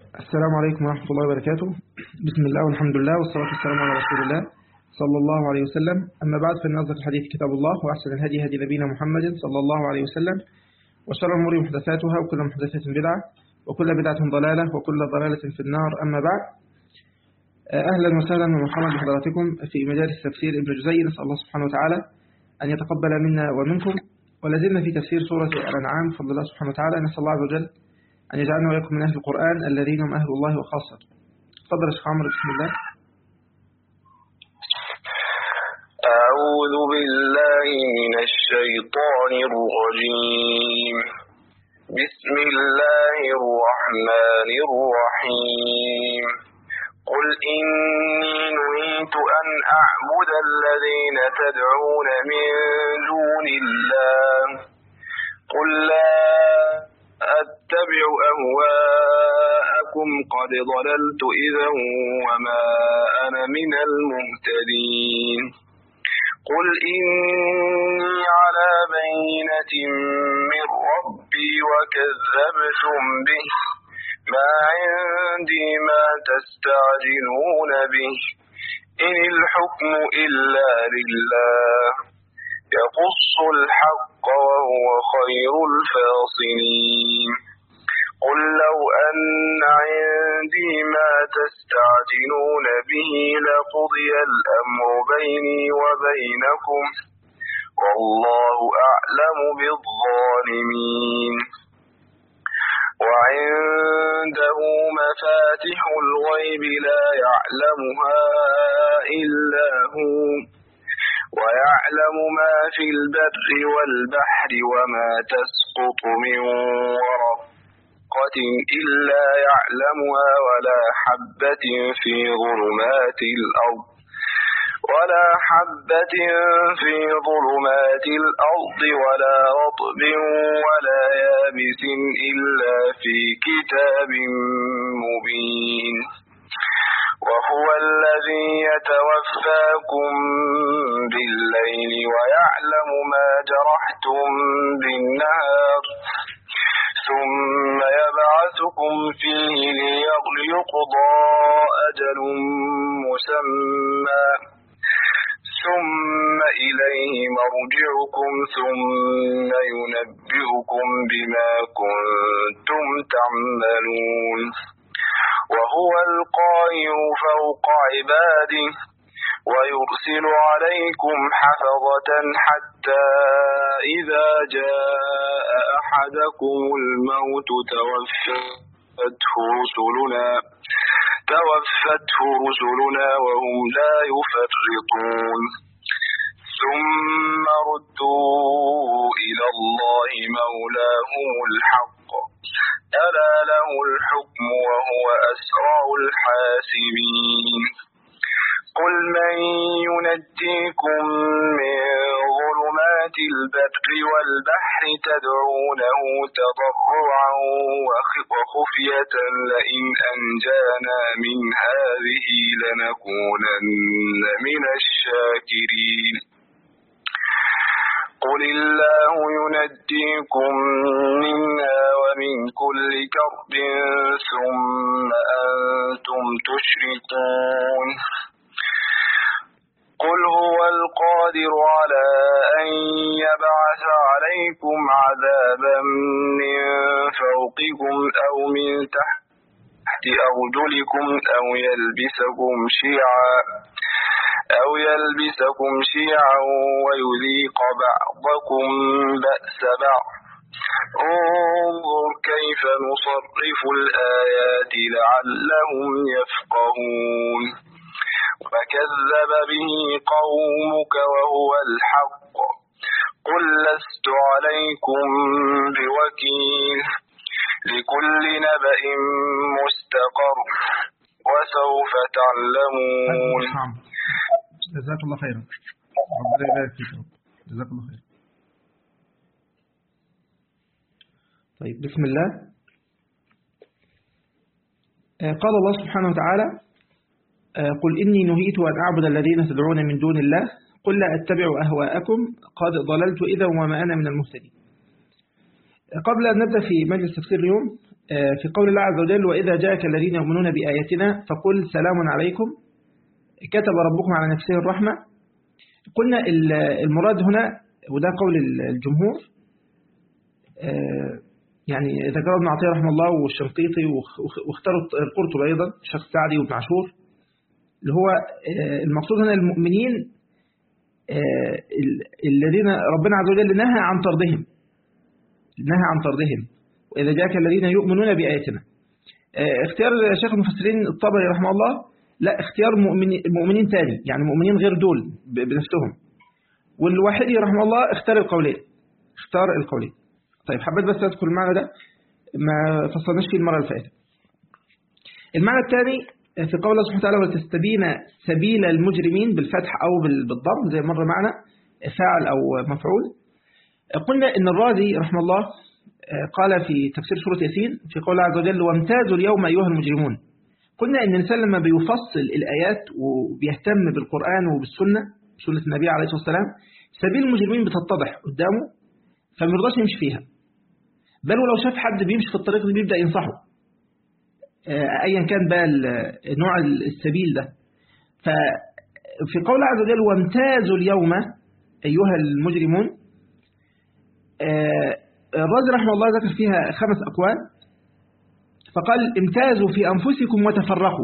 السلام عليكم ورحمة الله وبركاته بسم الله والحمد لله والصلاة والسلام على رسول الله صلى الله عليه وسلم أما بعد فإن أصدق الحديث كتاب الله وأحسن الهدي هدي نبينا محمد صلى الله عليه وسلم وشر الأمور محدثاتها وكل محدثة بدعة وكل بدعة ضلالة وكل ضلالة في النار أما بعد أهلا وسهلا ومرحبا بحضراتكم في مجالس تفسير ابن جزي نسأل الله سبحانه وتعالى أن يتقبل منا ومنكم ولازلنا في تفسير سورة الأنعام بفضل الله سبحانه وتعالى نسأل الله عز وجل أن يجعلنا وإياكم من أهل القرآن الذين هم أهل الله وخاصة تفضل يا شيخ عمرو بسم الله أعوذ بالله من الشيطان الرجيم بسم الله الرحمن الرحيم قل إني نهيت أن أعبد الذين تدعون من دون الله قل لا أتبع أهواءكم قد ضللت إذا وما أنا من المهتدين قل إني على بينة من ربي وكذبتم به ما عندي ما تستعجلون به إن الحكم إلا لله يقص الحق وهو خير الفاصلين قل لو أن عندي ما تستعجلون به لقضي الأمر بيني وبينكم والله أعلم بالظالمين وعنده مفاتح الغيب لا يعلمها إلا هو ويعلم ما في البر والبحر وما تسقط من ورقة إلا يعلمها ولا حبة في ظلمات الأرض ولا حبة في ظلمات الأرض ولا رطب ولا يابس إلا في كتاب مبين وهو الذي يتوفاكم بالليل ويعلم ما جرحتم بالنهار ثم يبعثكم فيه ليقضى أجل مسمى ثم إليه مرجعكم ثم ينبئكم بما كنتم تعملون وهو القاهر فوق عباده ويرسل عليكم حفظة حتى إذا جاء أحدكم الموت توفته رسلنا توفته رسلنا وهم لا يفرطون ثم ردوا إلى الله مولاهم الحق ألا له الحكم وهو أسرع الحاسبين قل من ينجيكم من ظلمات البر والبحر تدعونه تضرعا وخفية لئن أنجانا من هذه لنكونن من الشاكرين قل الله ينجيكم منها ومن كل كرب ثم أنتم تشركون قل هو القادر على أن يبعث عليكم عذابا من فوقكم أو من تحت أرجلكم أو يلبسكم شيعا أو يلبسكم شيعا ويذيق بعضكم بأس بعض انظر كيف نصرف الآيات لعلهم يفقهون وكذب به قومك وهو الحق قل لست عليكم بوكيل لكل نبأ مستقر وسوف تعلمون جزاك الله خيرا ربنا يبارك فيك جزاك الله خيرا طيب بسم الله قال الله سبحانه وتعالى قل إني نهيت أن أعبد الذين تدعون من دون الله قل لا أتبع أهواءكم قد ضللت إذا وما أنا من المهتدين قبل أن نبدأ في مجلس تفسير اليوم في قول الله عز وجل وإذا جاءك الذين يؤمنون بآياتنا فقل سلام عليكم كتب ربكم على نفسه الرحمة قلنا المراد هنا وده قول الجمهور يعني ذكر ابن عطية رحمه الله والشنقيطي واختاروا القرطبي أيضا الشيخ السعدي وابن عاشور اللي هو المقصود هنا المؤمنين الذين ربنا عز وجل نهى عن طردهم نهى عن طردهم وإذا جاءك الذين يؤمنون بآياتنا اختيار شيخ المفسرين الطبري رحمه الله لا اختيار مؤمنين, مؤمنين تاني يعني مؤمنين غير دول بنفسهم والواحدي رحمه الله اختار القولين اختار القولين طيب حبيت بس أذكر المعنى ده ما فصلناش فيه المرة اللي فاتت المعنى الثاني في قول الله سبحانه وتعالى ولتستبين سبيل المجرمين بالفتح أو بالضم زي مرة معنا فاعل أو مفعول قلنا إن الرازي رحمه الله قال في تفسير سورة ياسين في قول الله عز وجل وامتازوا اليوم أيها المجرمون قلنا إن الإنسان لما بيفصل الآيات وبيهتم بالقرآن وبالسنة سنة النبي عليه الصلاة والسلام سبيل المجرمين بتتضح قدامه فما يرضاش يمشي فيها بل ولو شاف حد بيمشي في الطريق دي بيبدأ ينصحه أيا كان بقى نوع السبيل ده ففي قول الله عز وجل وامتازوا اليوم أيها المجرمون الرازي رحمه الله ذكر فيها خمس أقوال فقال امتازوا في أنفسكم وتفرقوا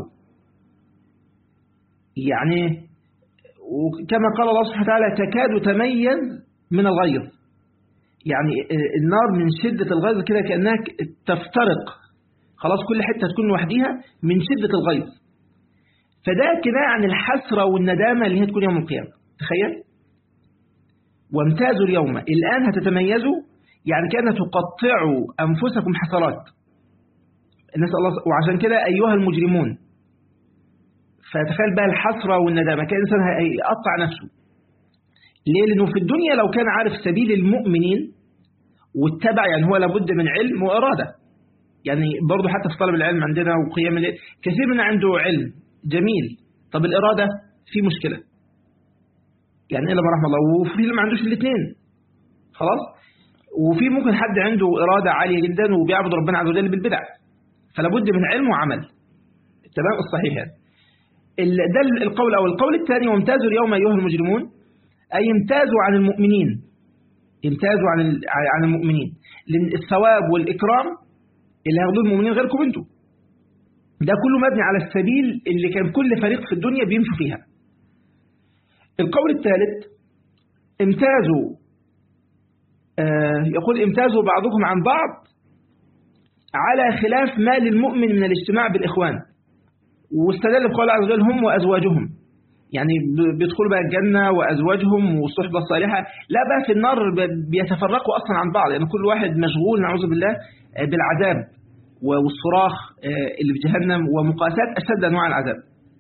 يعني كما قال الله سبحانه وتعالى تكاد تميز من الغيظ يعني النار من شدة الغيظ كده كأنها تفترق خلاص كل حتة تكون لوحديها من شدة الغيظ فده كناية عن الحسرة والندامة اللي هي تكون يوم القيامة تخيل وامتازوا اليوم الآن هتتميزوا يعني كأن تقطعوا أنفسكم حسرات نسأل الله وعشان كده أيها المجرمون فتخيل بقى الحسرة والندامة كان الإنسان هيقطع نفسه ليه لأنه في الدنيا لو كان عارف سبيل المؤمنين واتبع يعني هو لابد من علم وإرادة يعني برضه حتى في طلب العلم عندنا وقيام الليل كثير من عنده علم جميل طب الإرادة في مشكلة يعني إلا ما رحمه الله وفي اللي ما عندوش الاثنين خلاص وفي ممكن حد عنده إرادة عالية جدا وبيعبد ربنا عز وجل بالبدع فلا بد من علم وعمل تمام الصحيح يعني ده القول الأول القول الثاني وامتازوا اليوم أيها المجرمون أي امتازوا عن المؤمنين امتازوا عن عن المؤمنين لأن الثواب والإكرام اللي هياخدوه المؤمنين غيركم انتم ده كله مبني على السبيل اللي كان كل فريق في الدنيا بيمشوا فيها القول الثالث امتازوا آه يقول امتازوا بعضكم عن بعض على خلاف ما للمؤمن من الاجتماع بالإخوان واستدل بقول عز وجل هم وأزواجهم يعني بيدخلوا بقى الجنة وأزواجهم والصحبة الصالحة لا بقى في النار بيتفرقوا أصلا عن بعض يعني كل واحد مشغول نعوذ بالله بالعذاب والصراخ اللي في جهنم ومقاسات أشد أنواع العذاب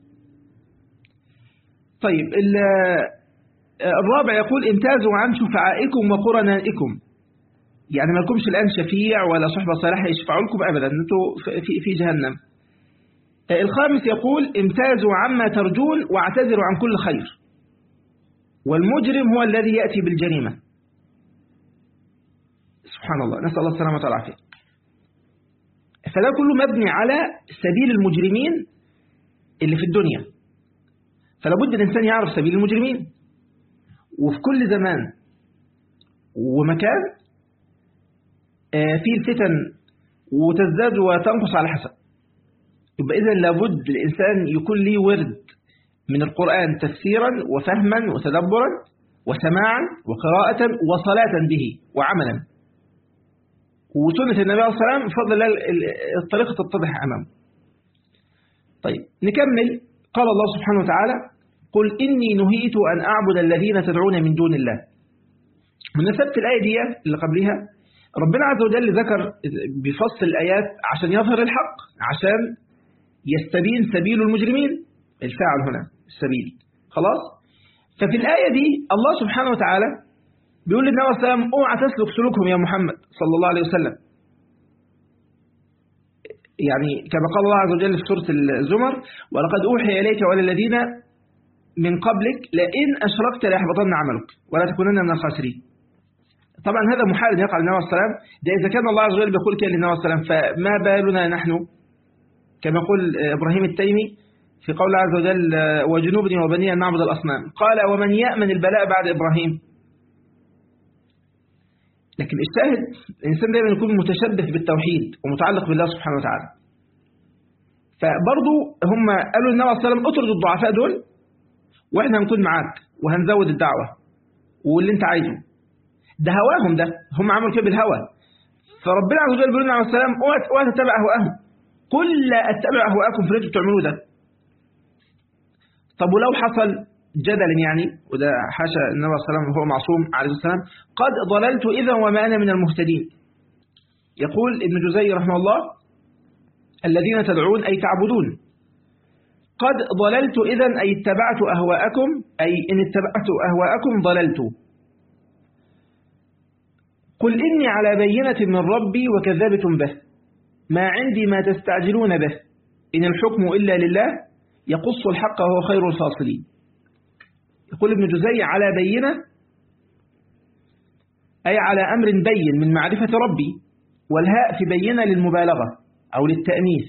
طيب الرابع يقول امتازوا عن شفعائكم وقرنائكم يعني ما لكمش الآن شفيع ولا صحبة صالحة يشفعوا لكم أبدا أنتوا في, في جهنم الخامس يقول امتازوا عما ترجون واعتذروا عن كل خير والمجرم هو الذي يأتي بالجريمة سبحان الله نسأل الله السلامة والعافية فده كله مبني على سبيل المجرمين اللي في الدنيا فلا بد الإنسان يعرف سبيل المجرمين وفي كل زمان ومكان في الفتن وتزداد وتنقص على حسب يبقى إذا لابد الإنسان يكون ليه ورد من القرآن تفسيرا وفهما وتدبرا وسماعا وقراءة وصلاة به وعملا وسنة النبي عليه الصلاة والسلام بفضل الله الطريقة تتضح أمامه طيب نكمل قال الله سبحانه وتعالى قل إني نهيت أن أعبد الذين تدعون من دون الله مناسبة الآية دي اللي قبلها ربنا عز وجل ذكر بفصل الآيات عشان يظهر الحق عشان يستبين سبيل المجرمين الفاعل هنا السبيل خلاص ففي الآية دي الله سبحانه وتعالى بيقول للنبي صلى الله عليه وسلم اوعى تسلك سلوكهم يا محمد صلى الله عليه وسلم يعني كما قال الله عز وجل في سورة الزمر ولقد أوحي إليك وإلى الذين من قبلك لئن أشركت ليحبطن عملك ولا تكونن من الخاسرين طبعا هذا محال أن يقع للنبي صلى الله عليه وسلم ده إذا كان الله عز وجل بيقول كده للنبي صلى الله عليه وسلم فما بالنا نحن كما يقول إبراهيم التيمي في قول الله عز وجل وجنوبني وبني أن نعبد الأصنام قال ومن يأمن البلاء بعد إبراهيم لكن الشاهد الإنسان دائما يكون متشبث بالتوحيد ومتعلق بالله سبحانه وتعالى فبرضو هم قالوا للنبي صلى الله عليه وسلم اطرد الضعفاء دول واحنا هنكون معاك وهنزود الدعوة واللي انت عايزه ده هواهم ده هم عملوا كده بالهوى فربنا عز وجل بيقول لنا عليه السلام اوعى تتبع اهواءهم قل لا اتبع اهواءكم في اللي انتوا بتعملوه ده طب ولو حصل جدلا يعني وده حاشا النبي صلى الله عليه وسلم هو معصوم عليه السلام قد ضللت اذا وما انا من المهتدين يقول ابن جزي رحمه الله الذين تدعون أي تعبدون قد ضللت إذا أي اتبعت أهواءكم أي إن اتبعت أهواءكم ضللت قل إني على بينة من ربي وكذبتم به ما عندي ما تستعجلون به إن الحكم إلا لله يقص الحق وهو خير الفاصلين يقول ابن جزي على بينة أي على أمر بين من معرفة ربي والهاء في بينة للمبالغة أو للتأنيث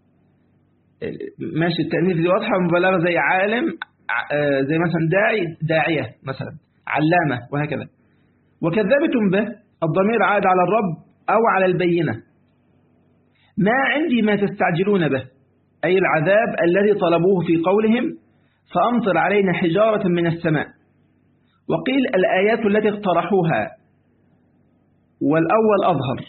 ماشي التأنيث دي واضحة مبالغة زي عالم زي مثلا داعي داعية مثلا علامة وهكذا وكذبتم به الضمير عاد على الرب أو على البينة ما عندي ما تستعجلون به أي العذاب الذي طلبوه في قولهم فأمطر علينا حجارة من السماء وقيل الآيات التي اقترحوها والأول أظهر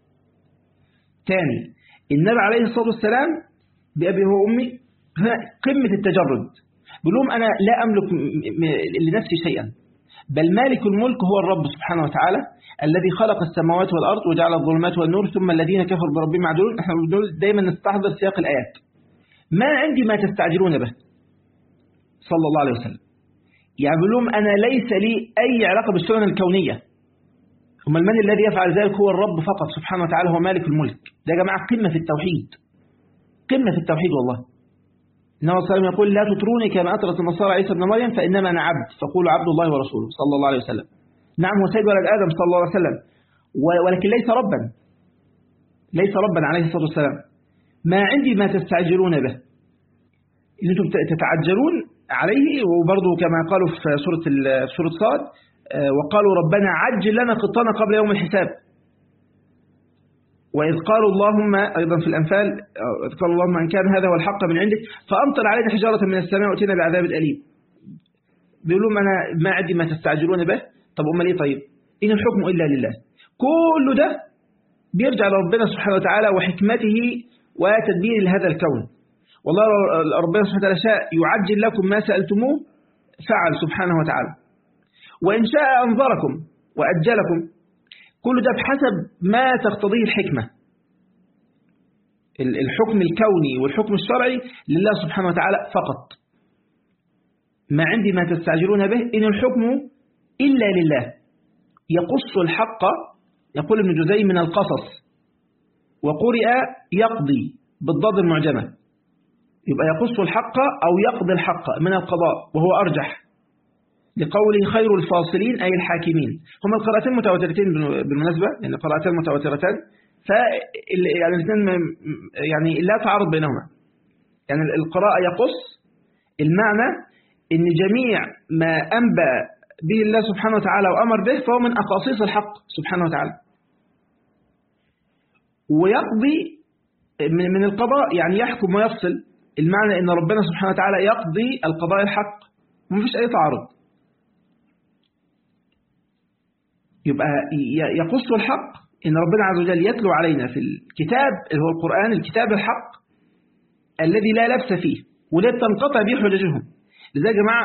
ثاني النبي عليه الصلاة والسلام بأبي وأمي قمة التجرد بيقول لهم أنا لا أملك لنفسي شيئا بل مالك الملك هو الرب سبحانه وتعالى الذي خلق السماوات والأرض وجعل الظلمات والنور ثم الذين كفروا بربهم يعدلون احنا بنقول دايما نستحضر سياق الآيات ما عندي ما تستعجلون به صلى الله عليه وسلم يعني بيقول لهم أنا ليس لي أي علاقة بالسنن الكونية هم من الذي يفعل ذلك هو الرب فقط سبحانه وتعالى هو مالك الملك ده يا جماعة قمة في التوحيد قمة في التوحيد والله النبي صلى الله عليه وسلم يقول لا تطروني كما أطرت النصارى عيسى ابن مريم فإنما أنا عبد فقولوا عبد الله ورسوله صلى الله عليه وسلم نعم هو سيد ولد آدم صلى الله عليه وسلم ولكن ليس ربا ليس ربا عليه الصلاة والسلام ما عندي ما تستعجلون به إن أنتم تتعجلون عليه وبرضه كما قالوا في سورة في سورة صاد وقالوا ربنا عجل لنا قطنا قبل يوم الحساب وإذ قالوا اللهم أيضا في الأنفال إذ قالوا اللهم إن كان هذا هو الحق من عندك فأمطر علينا حجارة من السماء وأتينا بعذاب أليم بيقولوا أنا ما عندي ما تستعجلون به طب أمال إيه طيب إن الحكم إلا لله كل ده بيرجع لربنا سبحانه وتعالى وحكمته وتدبير لهذا الكون والله ربنا سبحانه وتعالى شاء يعجل لكم ما سألتموه فعل سبحانه وتعالى وإن شاء أنظركم وأجلكم كل ده بحسب ما تقتضيه الحكمة الحكم الكوني والحكم الشرعي لله سبحانه وتعالى فقط ما عندي ما تستعجلون به إن الحكم إلا لله يقص الحق يقول ابن جزي من القصص وقرئ يقضي بالضاد المعجمة يبقى يقص الحق أو يقضي الحق من القضاء وهو أرجح لقوله خير الفاصلين أي الحاكمين هما القراءتين متواترتين بالمناسبة يعني قراءتين متواترتان ف يعني الاثنين يعني لا تعارض بينهما يعني القراءة يقص المعنى ان جميع ما أنبأ به الله سبحانه وتعالى وأمر به فهو من أقاصيص الحق سبحانه وتعالى ويقضي من القضاء يعني يحكم ويفصل المعنى ان ربنا سبحانه وتعالى يقضي القضاء الحق ومفيش أي تعارض يبقى يقص الحق إن ربنا عز وجل يتلو علينا في الكتاب اللي هو القرآن الكتاب الحق الذي لا لبس فيه ولا تنقطع به حججهم لذا يا جماعة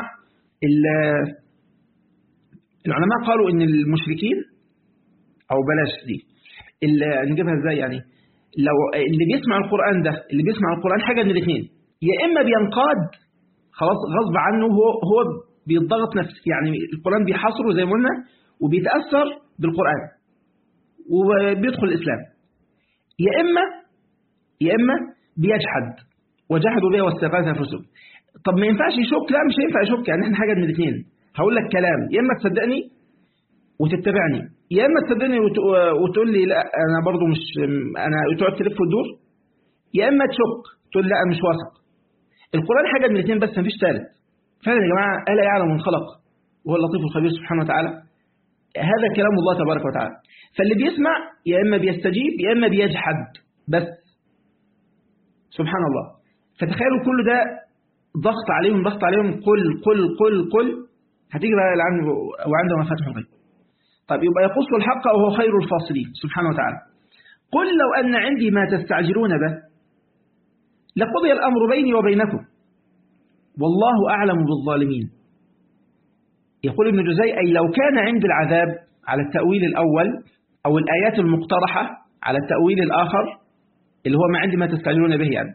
العلماء قالوا إن المشركين أو بلاش دي نجيبها إزاي يعني لو اللي بيسمع القرآن ده اللي بيسمع القرآن حاجة من الاثنين يا إما بينقاد خلاص غصب عنه هو هو بيضغط نفسه يعني القرآن بيحاصره زي ما قلنا وبيتأثر بالقرآن وبيدخل الإسلام يا إما يا إما بيجحد وجحدوا بها واستغاث أنفسهم طب ما ينفعش يشك لا مش هينفع يشك يعني احنا حاجة من الاثنين هقول لك كلام يا إما تصدقني وتتبعني يا اما تصدقني وتقول لي لا انا برضو مش انا تقعد تلف وتدور يا اما تشك تقول لا انا مش واثق القران حاجه من الاثنين بس مفيش ثالث فعلا يا جماعه الا يعلم من خلق وهو اللطيف الخبير سبحانه وتعالى هذا كلام الله تبارك وتعالى فاللي بيسمع يا اما بيستجيب يا اما بيجحد بس سبحان الله فتخيلوا كل ده ضغط عليهم ضغط عليهم قل قل قل قل هتيجي بقى وعنده مفاتح الغيب طيب يبقى يقص الحق وهو خير الفاصلين سبحانه وتعالى قل لو أن عندي ما تستعجلون به لقضي الأمر بيني وبينكم والله أعلم بالظالمين يقول ابن جزي أي لو كان عند العذاب على التأويل الأول أو الآيات المقترحة على التأويل الآخر اللي هو ما عندي ما تستعجلون به يعني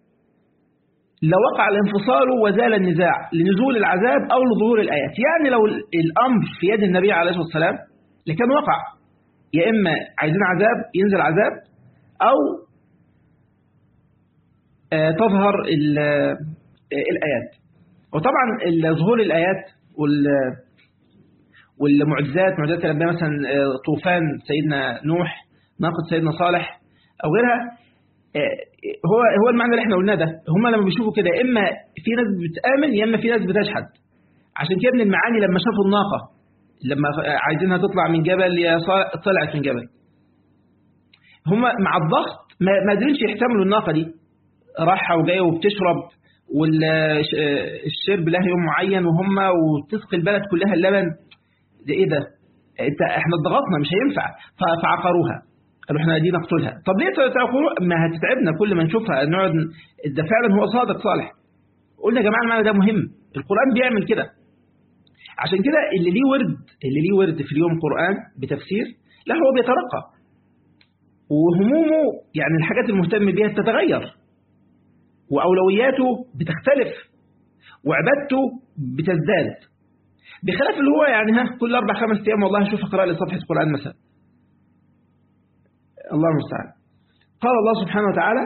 لوقع الانفصال وزال النزاع لنزول العذاب أو لظهور الآيات يعني لو الأمر في يد النبي عليه الصلاة والسلام لكان وقع يا إما عايزين عذاب ينزل عذاب أو تظهر الآيات وطبعا ظهور الآيات والمعجزات معجزات الأنبياء مثلا طوفان سيدنا نوح ناقة سيدنا صالح أو غيرها هو هو المعنى اللي احنا قلناه ده هم لما بيشوفوا كده اما في ناس بتآمن يا اما في ناس بتجحد عشان كده ابن المعاني لما شافوا الناقة لما عايزينها تطلع من جبل يا طلعت من جبل هم مع الضغط ما قادرينش يحتملوا الناقة دي راحة وجاية وبتشرب والشرب له يوم معين وهم وتسقي البلد كلها اللبن ده ايه ده انت احنا اتضغطنا مش هينفع فعقروها قالوا احنا دي نقتلها طب ليه تعقروا ما هتتعبنا كل ما نشوفها نقعد ده فعلا هو صادق صالح قلنا يا جماعه المعنى ده مهم القران بيعمل كده عشان كده اللي ليه ورد اللي ليه ورد في اليوم قران بتفسير لا هو بيترقى وهمومه يعني الحاجات المهتم بيها بتتغير واولوياته بتختلف وعبادته بتزداد بخلاف اللي هو يعني ها كل اربع خمس ايام والله اشوف اقرا لي صفحه قران مثلا الله المستعان قال الله سبحانه وتعالى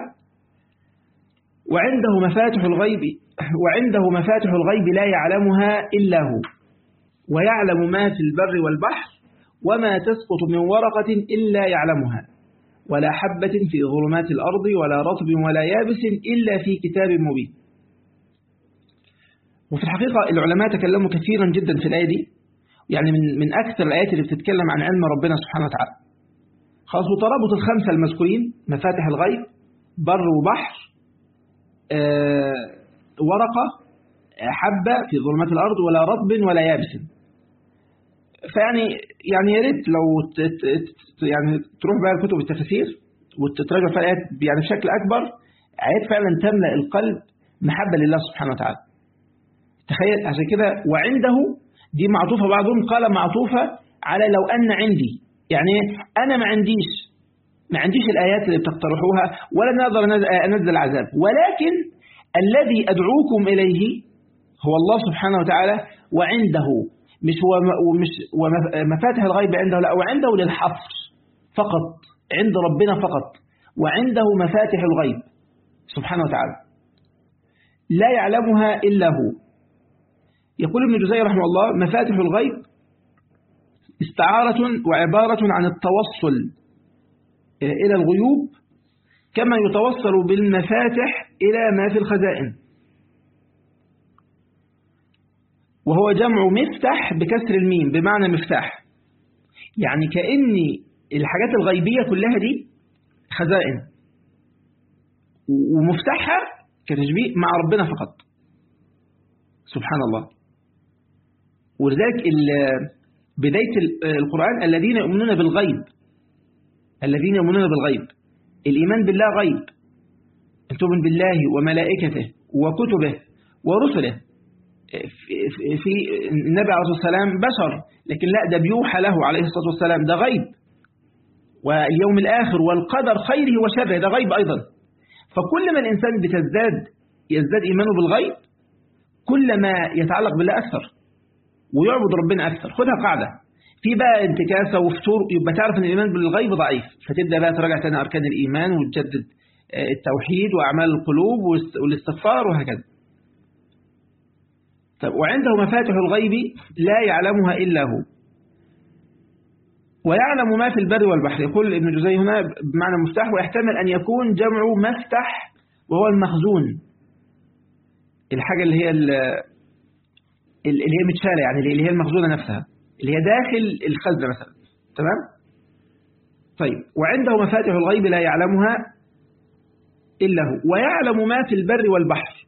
وعنده مفاتح الغيب وعنده مفاتح الغيب لا يعلمها إلا هو ويعلم ما في البر والبحر وما تسقط من ورقة إلا يعلمها ولا حبة في ظلمات الأرض ولا رطب ولا يابس إلا في كتاب مبين وفي الحقيقة العلماء تكلموا كثيرا جدا في الآية دي يعني من من أكثر الآيات اللي بتتكلم عن علم ربنا سبحانه وتعالى خلاص وترابط الخمسة المذكورين مفاتح الغيب بر وبحر آه ورقة حبة في ظلمات الأرض ولا رطب ولا يابس فيعني يعني يا ريت لو يعني تروح بقى كتب التفاسير وتتراجع في الآيات يعني بشكل أكبر آيات فعلا تملأ القلب محبة لله سبحانه وتعالى تخيل عشان كده وعنده دي معطوفة بعضهم قال معطوفة على لو أن عندي يعني أنا ما عنديش ما عنديش الآيات اللي بتقترحوها ولا نقدر أنزل عذاب ولكن الذي أدعوكم إليه هو الله سبحانه وتعالى وعنده مش هو مش ومفاتح الغيب عنده لا وعنده للحصر فقط عند ربنا فقط وعنده مفاتح الغيب سبحانه وتعالى لا يعلمها إلا هو يقول ابن جزي رحمه الله مفاتح الغيب استعارة وعبارة عن التوصل إلى الغيوب كما يتوصل بالمفاتح إلى ما في الخزائن وهو جمع مفتح بكسر الميم بمعنى مفتاح يعني كأني الحاجات الغيبية كلها دي خزائن ومفتاحها كتشبيه مع ربنا فقط سبحان الله ولذلك بداية القرآن الذين يؤمنون بالغيب الذين يؤمنون بالغيب الإيمان بالله غيب أن تؤمن بالله وملائكته وكتبه ورسله في النبي عليه الصلاة والسلام بشر لكن لا ده بيوحى له عليه الصلاة والسلام ده غيب واليوم الآخر والقدر خيره وشره ده غيب أيضا فكل ما الإنسان بتزداد يزداد إيمانه بالغيب كل ما يتعلق بالله أكثر ويعبد ربنا أكثر خدها قاعدة في بقى انتكاسة وفتور يبقى تعرف ان الإيمان بالغيب ضعيف فتبدأ بقى تراجع تاني أركان الإيمان وتجدد التوحيد وأعمال القلوب والاستغفار وهكذا طب وعنده مفاتح الغيب لا يعلمها إلا هو ويعلم ما في البر والبحر يقول ابن جزي هنا بمعنى مفتاح ويحتمل أن يكون جمع مفتح وهو المخزون الحاجة اللي هي اللي هي متشالة يعني اللي هي المخزونة نفسها اللي هي داخل الخزنة مثلا تمام طيب وعنده مفاتح الغيب لا يعلمها إلا هو ويعلم ما في البر والبحر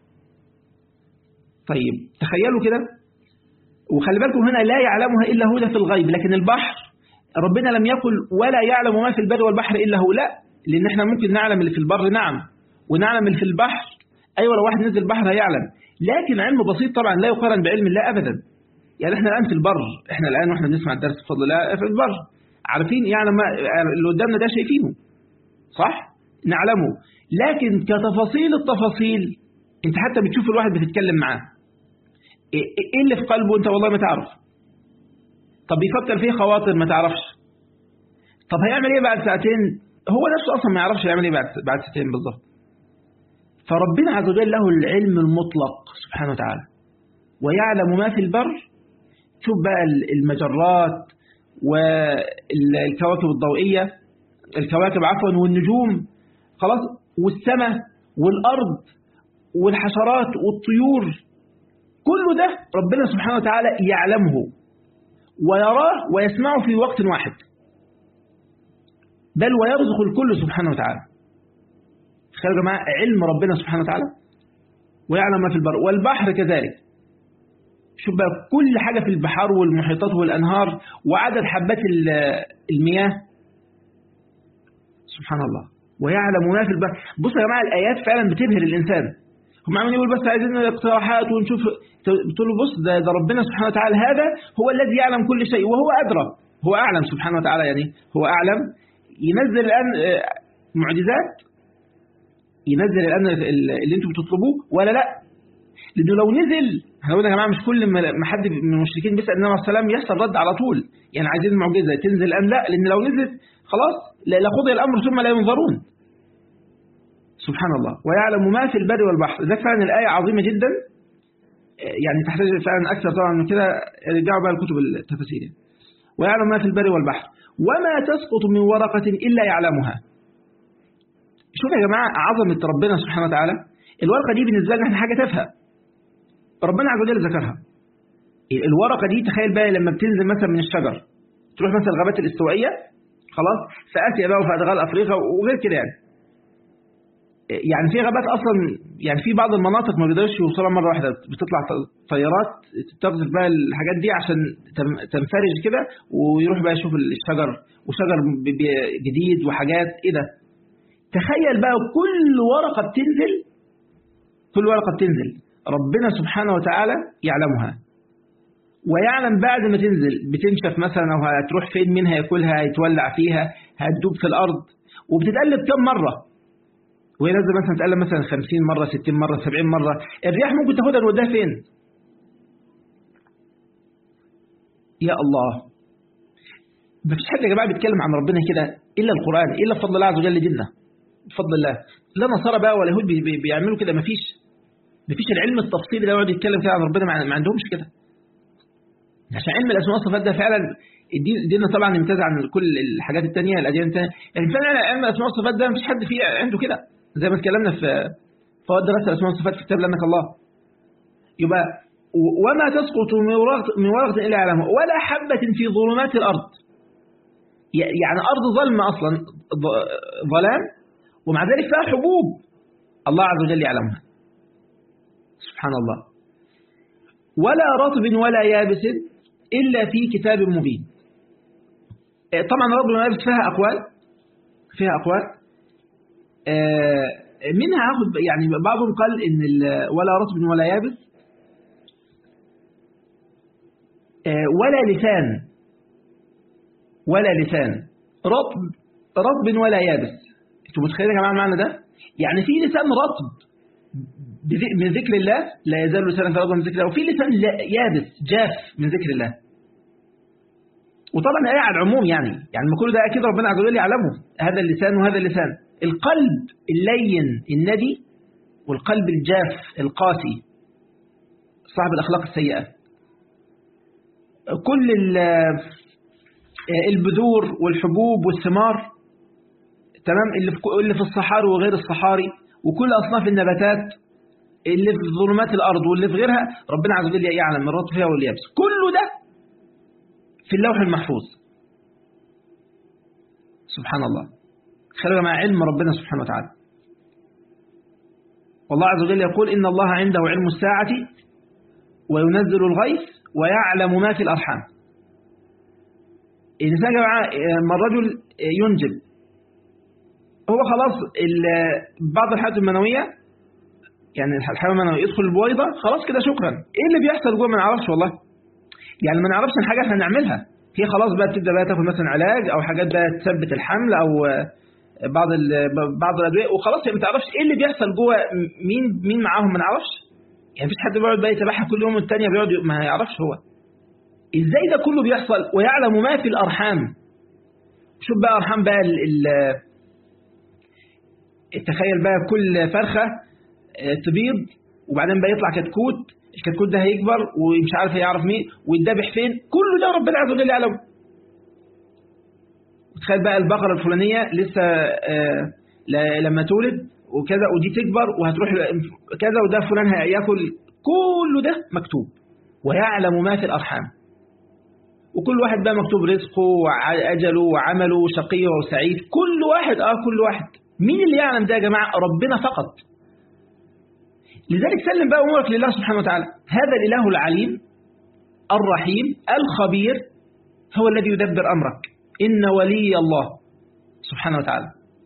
طيب تخيلوا كده وخلي بالكم هنا لا يعلمها إلا هو ده في الغيب لكن البحر ربنا لم يقل ولا يعلم ما في البر والبحر إلا هو لا لأن احنا ممكن نعلم اللي في البر نعم ونعلم اللي في البحر أيوة لو واحد نزل البحر هيعلم لكن علم بسيط طبعا لا يقارن بعلم الله أبدا يعني احنا الآن في البر احنا الآن واحنا بنسمع الدرس بفضل الله في البر عارفين يعني ما اللي قدامنا ده شايفينه صح نعلمه لكن كتفاصيل التفاصيل انت حتى بتشوف الواحد بتتكلم معاه ايه اللي في قلبه انت والله ما تعرف طب بيفكر فيه خواطر ما تعرفش طب هيعمل ايه بعد ساعتين هو نفسه اصلا ما يعرفش يعمل ايه بعد بعد ساعتين بالظبط فربنا عز وجل له العلم المطلق سبحانه وتعالى ويعلم ما في البر شوف بقى المجرات والكواكب الضوئية الكواكب عفوا والنجوم خلاص والسماء والأرض والحشرات والطيور كل ده ربنا سبحانه وتعالى يعلمه ويراه ويسمعه في وقت واحد بل ويرزق الكل سبحانه وتعالى تخيلوا يا جماعة علم ربنا سبحانه وتعالى ويعلم ما في البر والبحر كذلك شوف بقى كل حاجة في البحار والمحيطات والأنهار وعدد حبات المياه سبحان الله ويعلم ما في البحر بصوا يا جماعة الآيات فعلا بتبهر الإنسان هم عمالين يقول بس عايزين اقتراحات ونشوف بتقول له بص ده, ده ربنا سبحانه وتعالى هذا هو الذي يعلم كل شيء وهو أدرى هو أعلم سبحانه وتعالى يعني هو أعلم ينزل الآن معجزات ينزل الآن اللي انتم بتطلبوه ولا لا لأنه لو نزل احنا قلنا يا جماعة مش كل ما حد من المشركين بيسأل النبي عليه السلام يحصل رد على طول يعني عايزين معجزة تنزل الآن لا لأن لو نزلت خلاص لقضي الأمر ثم لا ينظرون سبحان الله ويعلم ما في البر والبحر ذلك فعلا الآية عظيمة جدا يعني تحتاج فعلا أكثر طبعا من كده رجعوا بقى الكتب التفاسير ويعلم ما في البر والبحر وما تسقط من ورقة إلا يعلمها شوف يا جماعة عظمة ربنا سبحانه وتعالى الورقة دي بالنسبة لنا احنا حاجة تافهة ربنا عز وجل ذكرها الورقة دي تخيل بقى لما بتنزل مثلا من الشجر تروح مثلا الغابات الاستوائية خلاص في آسيا بقى وفي أدغال أفريقيا وغير كده يعني يعني في غابات اصلا يعني في بعض المناطق ما بيقدرش يوصلها مره واحده بتطلع طيارات تقذف بقى الحاجات دي عشان تنفرج كده ويروح بقى يشوف الشجر وشجر جديد وحاجات ايه ده تخيل بقى كل ورقه بتنزل كل ورقه بتنزل ربنا سبحانه وتعالى يعلمها ويعلم بعد ما تنزل بتنشف مثلا او هتروح فين منها ياكلها هيتولع فيها هتدوب في الارض وبتتقلب كم مره وهي نازله مثلا تقلب مثلا 50 مره 60 مره 70 مره الرياح ممكن تاخدها توديها فين يا الله ما فيش حد يا جماعه بيتكلم عن ربنا كده الا القران الا بفضل الله عز وجل ديننا بفضل الله لا نصارى بقى ولا يهود بي بيعملوا كده ما فيش ما فيش العلم التفصيلي ده يقعد يتكلم كده عن ربنا ما عندهمش كده عشان علم الاسماء والصفات ده فعلا الدين ديننا طبعا يمتاز عن كل الحاجات التانية الاديان التانية لكن فعلا علم الاسماء والصفات ده ما فيش حد فيه عنده كده زي ما اتكلمنا في فوائد دراسه الاسماء والصفات في كتاب لانك الله يبقى وما تسقط من ورقه الا يعلمها ولا حبه في ظلمات الارض يعني ارض ظلمه اصلا ظلام ومع ذلك فيها حبوب الله عز وجل يعلمها سبحان الله ولا رطب ولا يابس إلا في كتاب مبين طبعا رطب ولا يابس فيها أقوال فيها أقوال منها أخذ يعني بعضهم قال إن ولا رطب ولا يابس ولا لسان ولا لسان رطب رطب ولا يابس انتوا متخيلين يا جماعه المعنى ده يعني في لسان رطب من ذكر الله لا يزال لسانا فرضا من ذكر الله وفي لسان يابس جاف من ذكر الله وطبعا الآية على العموم يعني يعني ما كل ده أكيد ربنا عز وجل يعلمه هذا اللسان وهذا اللسان القلب اللين الندي والقلب الجاف القاسي صاحب الأخلاق السيئة كل البذور والحبوب والثمار تمام اللي في اللي في الصحاري وغير الصحاري وكل أصناف النباتات اللي في ظلمات الأرض واللي في غيرها ربنا عز وجل يعلم الرطب فيها واليابس كله ده في اللوح المحفوظ سبحان الله خلق مع علم ربنا سبحانه وتعالى والله عز وجل يقول إن الله عنده علم الساعة وينزل الغيث ويعلم ما في الأرحام الإنسان جماعة ما الرجل ينجب هو خلاص بعض الحالات المنوية يعني الحيوان المنوي يدخل البويضة خلاص كده شكرا ايه اللي بيحصل جوه ما نعرفش والله يعني ما نعرفش الحاجات احنا هنعملها هي خلاص بقى تبدا بقى تاخد مثلا علاج او حاجات بقى تثبت الحمل او بعض بعض الادويه وخلاص هي ما تعرفش ايه اللي بيحصل جوه مين مين معاهم ما نعرفش يعني مفيش حد بيقعد بقى يتابعها كل يوم والتانية بيقعد ما يعرفش هو ازاي ده كله بيحصل ويعلم ما في الارحام شوف بقى ارحام بقى ال ال تخيل بقى كل فرخه تبيض وبعدين بقى يطلع كتكوت الكتكوت ده هيكبر ومش عارف هيعرف مين ويتذبح فين كله ده ربنا عز وجل يعلم وتخيل بقى البقرة الفلانية لسه آه لما تولد وكذا ودي تكبر وهتروح كذا وده فلان هياكل كله ده مكتوب ويعلم ما في الأرحام وكل واحد بقى مكتوب رزقه وأجله وعمله شقي وسعيد كل واحد اه كل واحد مين اللي يعلم ده يا جماعة ربنا فقط لذلك سلم بقى أمورك لله سبحانه وتعالى هذا الإله العليم الرحيم الخبير هو الذي يدبر أمرك إن ولي الله سبحانه وتعالى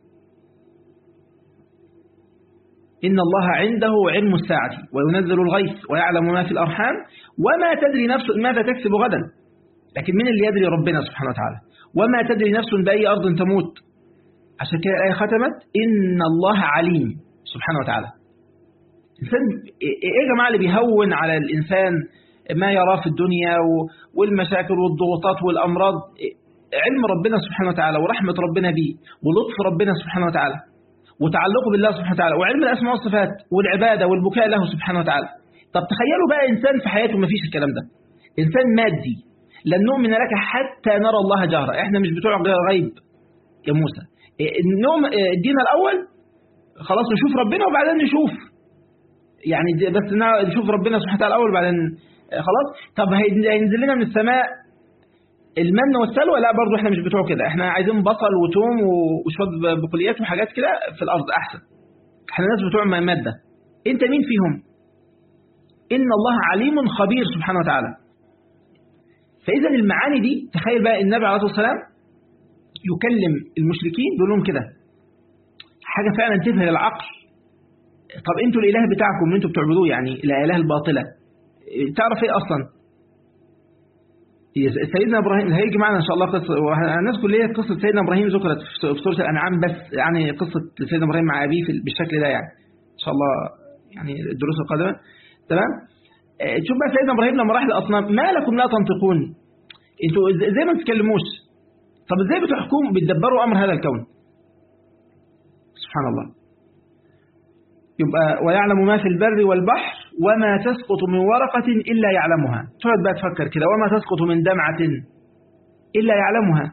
إن الله عنده علم الساعة وينزل الغيث ويعلم ما في الأرحام وما تدري نفس ماذا تكسب غدا لكن من اللي يدري ربنا سبحانه وتعالى وما تدري نفس بأي أرض تموت عشان كده الآية ختمت إن الله عليم سبحانه وتعالى الإنسان إيه يا جماعة اللي بيهون على الإنسان ما يراه في الدنيا والمشاكل والضغوطات والأمراض علم ربنا سبحانه وتعالى ورحمة ربنا به ولطف ربنا سبحانه وتعالى وتعلقه بالله سبحانه وتعالى وعلم الأسماء والصفات والعبادة والبكاء له سبحانه وتعالى طب تخيلوا بقى إنسان في حياته ما فيش الكلام ده إنسان مادي لن نؤمن لك حتى نرى الله جهرا إحنا مش بتوع غيب يا موسى النوم الدين الأول خلاص نشوف ربنا وبعدين نشوف يعني بس نشوف ربنا سبحانه وتعالى الأول وبعدين خلاص طب هينزل لنا من السماء المن والسلوى لا برضو احنا مش بتوع كده احنا عايزين بصل وتوم وشويه بقوليات وحاجات كده في الارض احسن احنا ناس بتوع ماده انت مين فيهم ان الله عليم خبير سبحانه وتعالى فاذا المعاني دي تخيل بقى النبي عليه الصلاه والسلام يكلم المشركين بيقول لهم كده حاجه فعلا تبهر العقل طب انتوا الاله بتاعكم اللي انتوا بتعبدوه يعني الاله الباطله تعرف ايه اصلا سيدنا ابراهيم هيجي معنا ان شاء الله قصه الناس كليه قصه سيدنا ابراهيم ذكرت في سوره الانعام بس يعني قصه سيدنا ابراهيم مع ابيه بالشكل ده يعني ان شاء الله يعني الدروس القادمه تمام شوف بقى سيدنا ابراهيم لما راح للاصنام ما لكم لا تنطقون انتوا ازاي ما تتكلموش طب ازاي بتحكموا بتدبروا امر هذا الكون سبحان الله يبقى ويعلم ما في البر والبحر وما تسقط من ورقة إلا يعلمها تقعد بقى تفكر كده وما تسقط من دمعة إلا يعلمها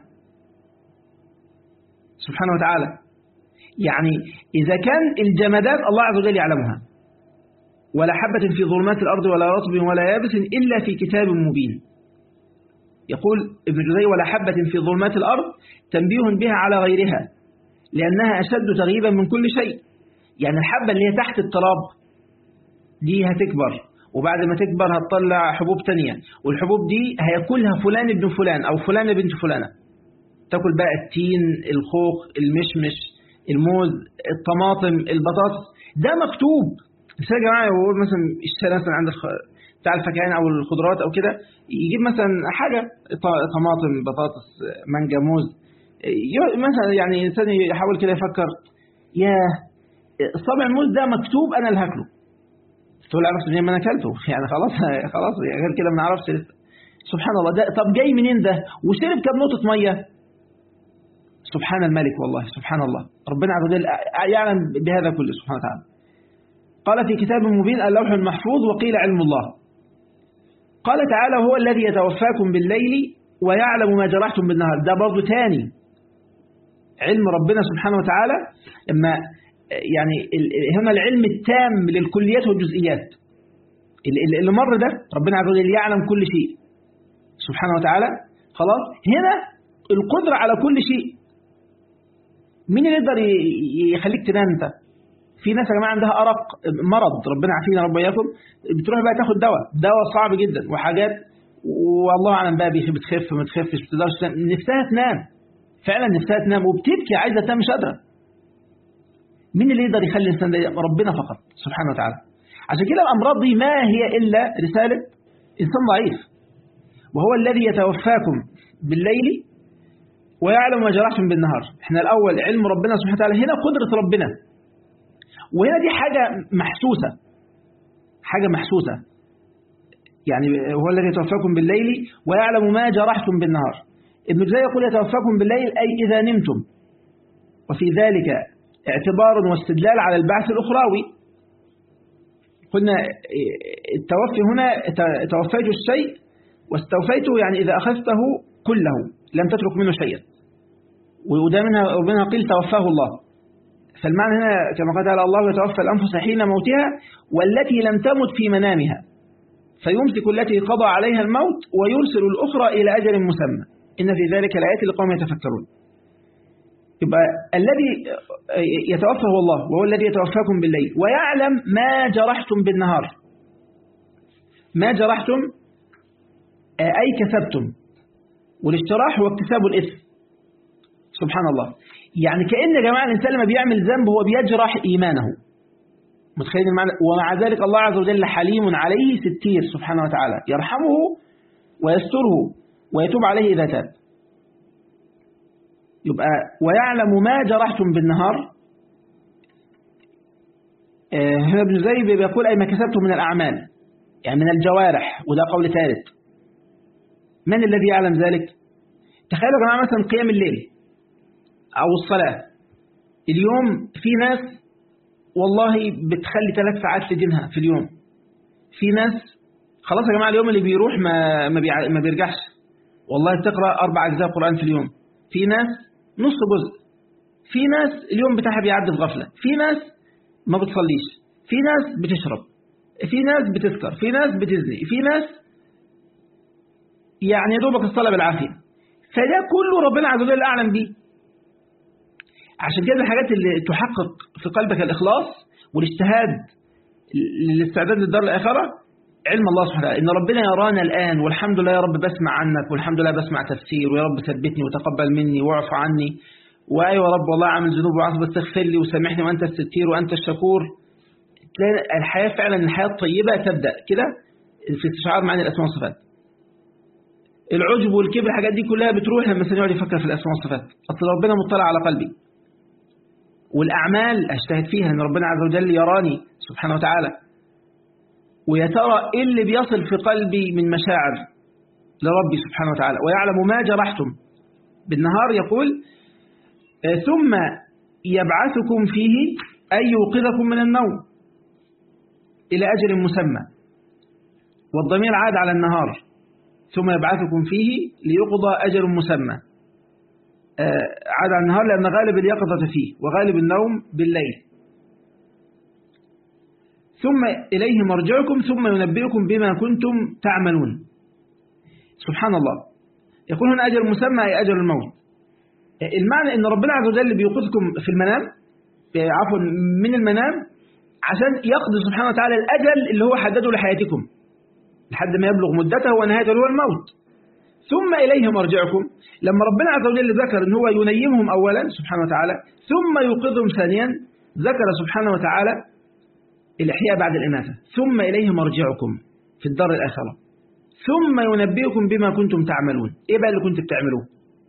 سبحانه وتعالى يعني إذا كان الجمادات الله عز وجل يعلمها ولا حبة في ظلمات الأرض ولا رطب ولا يابس إلا في كتاب مبين يقول ابن جزي ولا حبة في ظلمات الأرض تنبيه بها على غيرها لأنها أشد تغييبا من كل شيء يعني الحبة اللي هي تحت التراب دي هتكبر وبعد ما تكبر هتطلع حبوب تانية والحبوب دي هياكلها فلان ابن فلان أو فلان بنت فلانة تاكل بقى التين الخوخ المشمش الموز الطماطم البطاطس ده مكتوب بس يا جماعة يقول مثلا اشتري مثلا عند بتاع الفكهان أو الخضروات أو كده يجيب مثلا حاجة طماطم بطاطس مانجا موز مثلا يعني الإنسان يحاول كده يفكر ياه الصابع الموز ده مكتوب أنا اللي هاكله تقول على نفسك ما انا اكلته يعني خلاص خلاص يعني غير كده ما نعرفش لسه سبحان الله ده طب جاي منين ده وشرب كام نقطه ميه سبحان الملك والله سبحان الله ربنا عز وجل يعلم بهذا كله سبحانه وتعالى قال في كتاب مبين اللوح المحفوظ وقيل علم الله قال تعالى هو الذي يتوفاكم بالليل ويعلم ما جرحتم بالنهار ده برضه تاني علم ربنا سبحانه وتعالى لما يعني هنا العلم التام للكليات والجزئيات اللي مر ده ربنا عز وجل يعلم كل شيء سبحانه وتعالى خلاص هنا القدرة على كل شيء مين اللي يقدر يخليك تنام انت في ناس يا جماعه عندها ارق مرض ربنا يعافينا رب اياكم بتروح بقى تاخد دواء دواء صعب جدا وحاجات والله اعلم بقى بتخف ما تخفش ما بتقدرش نفسها تنام فعلا نفسها تنام وبتبكي عايزه تنام مش قادره مين اللي يقدر يخلي الانسان ده ربنا فقط سبحانه وتعالى عشان كده الامراض دي ما هي الا رساله انسان ضعيف وهو الذي يتوفاكم بالليل ويعلم ما جرحتم بالنهار احنا الاول علم ربنا سبحانه وتعالى هنا قدره ربنا وهنا دي حاجه محسوسه حاجه محسوسه يعني هو الذي يتوفاكم بالليل ويعلم ما جرحتم بالنهار ابن جزي يقول يتوفاكم بالليل أي إذا نمتم وفي ذلك اعتبار واستدلال على البعث الأخراوي قلنا التوفي هنا توفيت الشيء واستوفيته يعني إذا أخذته كله لم تترك منه شيئا وده منها, ومنها قيل توفاه الله فالمعنى هنا كما قال تعالى الله يتوفى الأنفس حين موتها والتي لم تمت في منامها فيمسك التي قضى عليها الموت ويرسل الأخرى إلى أجل مسمى إن في ذلك الآيات لقوم يتفكرون يبقى الذي يتوفى هو الله وهو الذي يتوفاكم بالليل ويعلم ما جرحتم بالنهار ما جرحتم أي كسبتم والاشتراح هو اكتساب الإثم سبحان الله يعني كأن يا جماعة الإنسان لما بيعمل ذنب هو بيجرح إيمانه متخيل المعنى ومع ذلك الله عز وجل حليم عليه ستير سبحانه وتعالى يرحمه ويستره ويتوب عليه إذا تاب يبقى ويعلم ما جرحتم بالنهار هنا ابن زيد بيقول أي ما كسبتم من الأعمال يعني من الجوارح وده قول ثالث من الذي يعلم ذلك تخيلوا يا جماعة مثلا قيام الليل أو الصلاة اليوم في ناس والله بتخلي ثلاث ساعات في دينها في اليوم في ناس خلاص يا جماعة اليوم اللي بيروح ما ما, بيع... ما بيرجعش والله بتقرأ أربع أجزاء قرآن في اليوم في ناس نص جزء في ناس اليوم بتاعها بيعدي في غفلة في ناس ما بتصليش في ناس بتشرب في ناس بتسكر في ناس بتزني في ناس يعني يا دوبك الصلاة بالعافية فده كله ربنا عز وجل أعلم بيه عشان كده الحاجات اللي تحقق في قلبك الإخلاص والاجتهاد للاستعداد للدار الآخرة علم الله سبحانه وتعالى إن ربنا يرانا الآن والحمد لله يا رب بسمع عنك والحمد لله بسمع تفسير ويا رب ثبتني وتقبل مني واعف عني وأيوة رب والله عامل ذنوب وعصب استغفر لي وسامحني وأنت الستير وأنت الشكور تلاقي الحياة فعلا الحياة الطيبة تبدأ كده في استشعار معاني الأسماء والصفات العجب والكبر الحاجات دي كلها بتروح لما الإنسان يقعد يفكر في الأسماء والصفات أصل ربنا مطلع على قلبي والأعمال أجتهد فيها أن ربنا عز وجل يراني سبحانه وتعالى ويا ترى إيه اللي بيصل في قلبي من مشاعر لربي سبحانه وتعالى ويعلم ما جرحتم بالنهار يقول ثم يبعثكم فيه أي يوقظكم من النوم إلى أجل مسمى والضمير عاد على النهار ثم يبعثكم فيه ليقضى أجل مسمى عاد على النهار لأن غالب اليقظة فيه وغالب النوم بالليل ثم إليه مرجعكم ثم ينبئكم بما كنتم تعملون سبحان الله يقول هنا أجل مسمى أي أجل الموت المعنى أن ربنا عز وجل بيوقظكم في المنام عفوا من المنام عشان يقضي سبحانه وتعالى الأجل اللي هو حدده لحياتكم لحد ما يبلغ مدته ونهايته اللي هو الموت ثم إليه مرجعكم لما ربنا عز وجل ذكر أن هو ينيمهم أولا سبحانه وتعالى ثم يوقظهم ثانيا ذكر سبحانه وتعالى الإحياء بعد الإماتة ثم إليه مرجعكم في الدار الآخرة ثم ينبئكم بما كنتم تعملون إيه بقى اللي كنت بتعملوه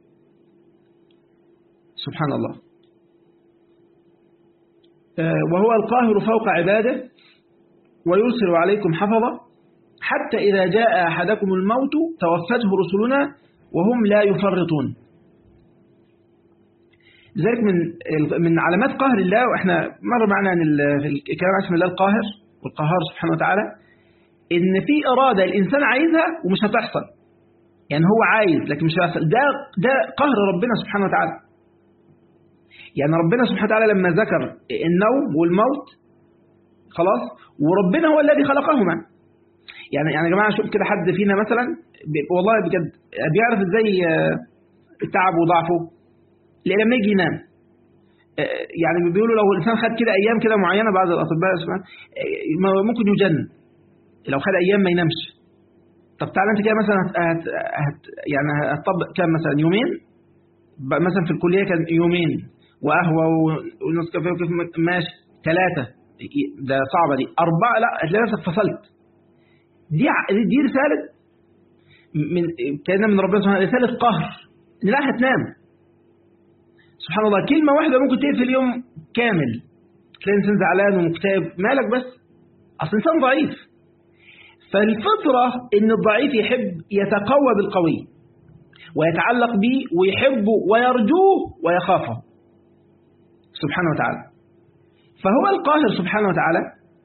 سبحان الله وهو القاهر فوق عباده ويرسل عليكم حفظة حتى إذا جاء أحدكم الموت توفته رسلنا وهم لا يفرطون لذلك من من علامات قهر الله واحنا مر معنا عن الكلام عن اسم الله القاهر والقهار سبحانه وتعالى ان في اراده الانسان عايزها ومش هتحصل يعني هو عايز لكن مش هيحصل ده ده قهر ربنا سبحانه وتعالى يعني ربنا سبحانه وتعالى لما ذكر النوم والموت خلاص وربنا هو الذي خلقهما يعني يعني يا جماعه شوف كده حد فينا مثلا والله بجد بيعرف ازاي تعب وضعفه لما يجي ينام يعني بيقولوا لو الانسان خد كده ايام كده معينه بعض الاطباء ممكن يجن لو خد ايام ما ينامش طب تعالى انت كده مثلا هت هت يعني هتطبق كام مثلا يومين مثلا في الكليه كان يومين وقهوه ونسكافيه وكيف ماشي ثلاثه ده صعبه دي اربعه لا هتلاقي نفسك فصلت دي دي رساله من كان من ربنا سبحانه رساله قهر ان لا هتنام سبحان الله كلمه واحده ممكن تقفل يوم كامل تلاقي انسان زعلان ومكتئب مالك بس اصل انسان ضعيف فالفطره ان الضعيف يحب يتقوى بالقوي ويتعلق به ويحبه ويرجوه ويخافه سبحانه وتعالى فهو القاهر سبحانه وتعالى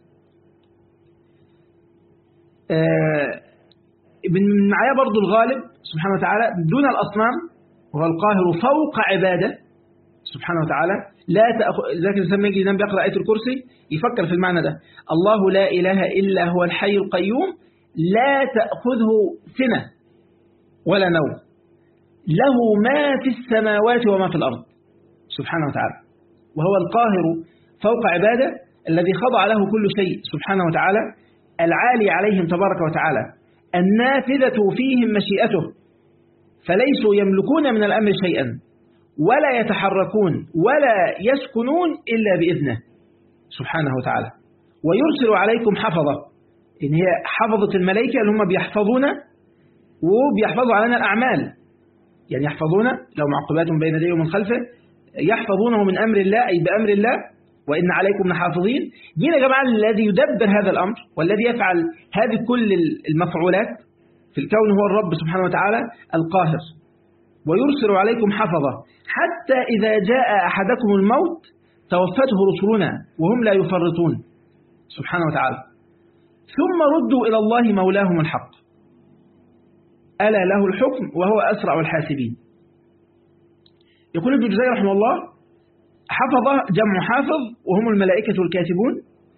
من معايا برضو الغالب سبحانه وتعالى دون الأصنام وهو القاهر فوق عباده سبحانه وتعالى لا تأخذ ذلك الإنسان يجي ينام بيقرأ آية الكرسي يفكر في المعنى ده الله لا إله إلا هو الحي القيوم لا تأخذه سنة ولا نوم له ما في السماوات وما في الأرض سبحانه وتعالى وهو القاهر فوق عباده الذي خضع له كل شيء سبحانه وتعالى العالي عليهم تبارك وتعالى النافذة فيهم مشيئته فليسوا يملكون من الأمر شيئا ولا يتحركون ولا يسكنون إلا بإذنه سبحانه وتعالى ويرسل عليكم حفظة إن هي حفظة الملائكة اللي هم بيحفظون وبيحفظوا علينا الأعمال يعني يحفظون لو معقبات بين يديه ومن خلفه يحفظونه من أمر الله أي بأمر الله وإن عليكم لحافظين مين يا جماعة الذي يدبر هذا الأمر والذي يفعل هذه كل المفعولات في الكون هو الرب سبحانه وتعالى القاهر ويرسل عليكم حفظة حتى إذا جاء أحدكم الموت توفته رسلنا وهم لا يفرطون سبحانه وتعالى ثم ردوا إلى الله مولاهم الحق ألا له الحكم وهو أسرع الحاسبين يقول ابن جزي رحمه الله حفظ جمع حافظ وهم الملائكة الكاتبون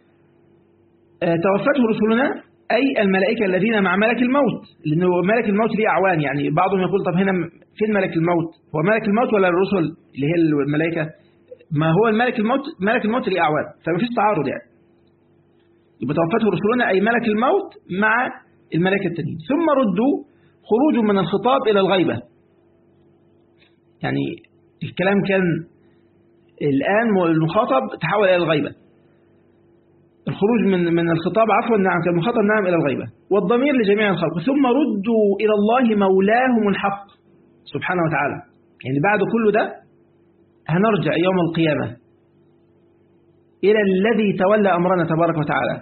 توفته رسلنا أي الملائكة الذين مع ملك الموت لأنه ملك الموت ليه أعوان يعني بعضهم يقول طب هنا فين ملك الموت هو ملك الموت ولا الرسل اللي هي الملائكة ما هو الملك الموت ملك الموت ليه أعوان فما فيش تعارض يعني يبقى توفته رسلنا أي ملك الموت مع الملائكة التانيين ثم ردوا خروج من الخطاب إلى الغيبة يعني الكلام كان الآن المخاطب تحول إلى الغيبة الخروج من من الخطاب عفوا نعم كان المخاطب نعم إلى الغيبة والضمير لجميع الخلق ثم ردوا إلى الله مولاهم الحق سبحانه وتعالى يعني بعد كل ده هنرجع يوم القيامة إلى الذي تولى أمرنا تبارك وتعالى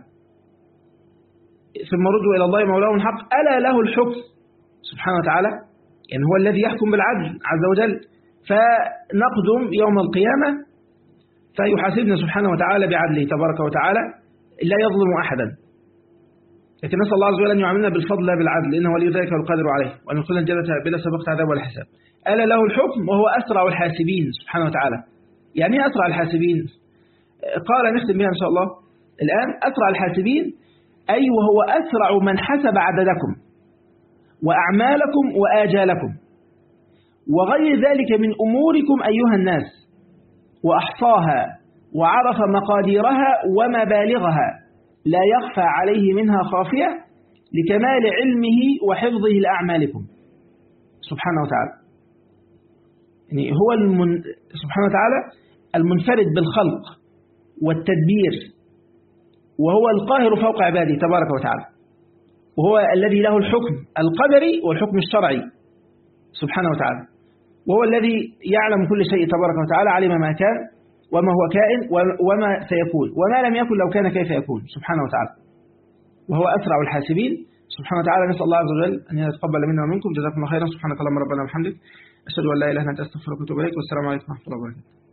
ثم ردوا إلى الله مولاهم الحق ألا له الحكم سبحانه وتعالى يعني هو الذي يحكم بالعدل عز وجل فنقدم يوم القيامة فيحاسبنا سبحانه وتعالى بعدله تبارك وتعالى لا يظلم أحدا لكن نسأل الله عز وجل أن يعاملنا بالفضل لا بالعدل إنه ولي ذلك والقادر عليه وأن يدخلنا الجنة بلا سبقة عذاب ولا حساب ألا له الحكم وهو أسرع الحاسبين سبحانه وتعالى يعني ايه أسرع الحاسبين قال نختم بها إن شاء الله الآن أسرع الحاسبين أي وهو أسرع من حسب عددكم وأعمالكم وآجالكم وغير ذلك من أموركم أيها الناس وأحصاها وعرف مقاديرها ومبالغها لا يخفى عليه منها خافية لكمال علمه وحفظه لأعمالكم سبحانه وتعالى يعني هو المن... سبحانه وتعالى المنفرد بالخلق والتدبير وهو القاهر فوق عباده تبارك وتعالى وهو الذي له الحكم القدري والحكم الشرعي سبحانه وتعالى وهو الذي يعلم كل شيء تبارك وتعالى علم ما كان وما هو كائن وما سيكون وما لم يكن لو كان كيف يكون سبحانه وتعالى وهو أسرع الحاسبين سبحانه وتعالى نسأل الله عز وجل أن يتقبل منا ومنكم جزاكم الله خيرا سبحانك اللهم ربنا وبحمدك أشهد أن لا إله إلا أنت أستغفرك وأتوب إليك والسلام عليكم ورحمة الله وبركاته